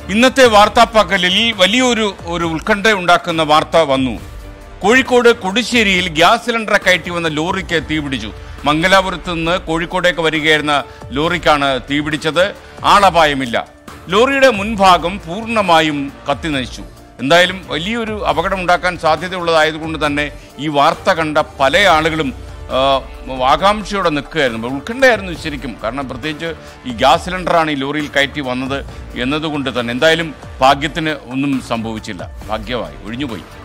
ഇന്നത്തെ വാർത്താപ്പകലിൽ വലിയൊരു ഒരു ഉത്കണ്ഠ ഉണ്ടാക്കുന്ന വാർത്ത വന്നു കോഴിക്കോട് കൊടുശ്ശേരിയിൽ ഗ്യാസ് സിലിണ്ടർ കയറ്റി വന്ന ലോറിക്ക് തീപിടിച്ചു മംഗലാപുരത്ത് നിന്ന് കോഴിക്കോടേക്ക് വരികയായിരുന്ന ലോറിക്കാണ് തീപിടിച്ചത് ആളപായമില്ല ലോറിയുടെ മുൻഭാഗം പൂർണ്ണമായും കത്തിനശിച്ചു എന്തായാലും വലിയൊരു അപകടം ഉണ്ടാക്കാൻ സാധ്യതയുള്ളതായതുകൊണ്ട് തന്നെ ഈ വാർത്ത കണ്ട പല ആളുകളും ആ, ആകാംക്ഷയോടെ നിൽക്കുകയായിരുന്നു ഉത്കണ്ഠയായിരുന്നു ശരിക്കും കാരണം പ്രത്യേകിച്ച് ഈ ഗ്യാസ് സിലിണ്ടറാണ് ഈ ലോറിയിൽ കയറ്റി വന്നത് എന്നതുകൊണ്ട് തന്നെ എന്തായാലും ഭാഗ്യത്തിന് ഒന്നും സംഭവിച്ചില്ല ഭാഗ്യമായി ഒഴിഞ്ഞുപോയി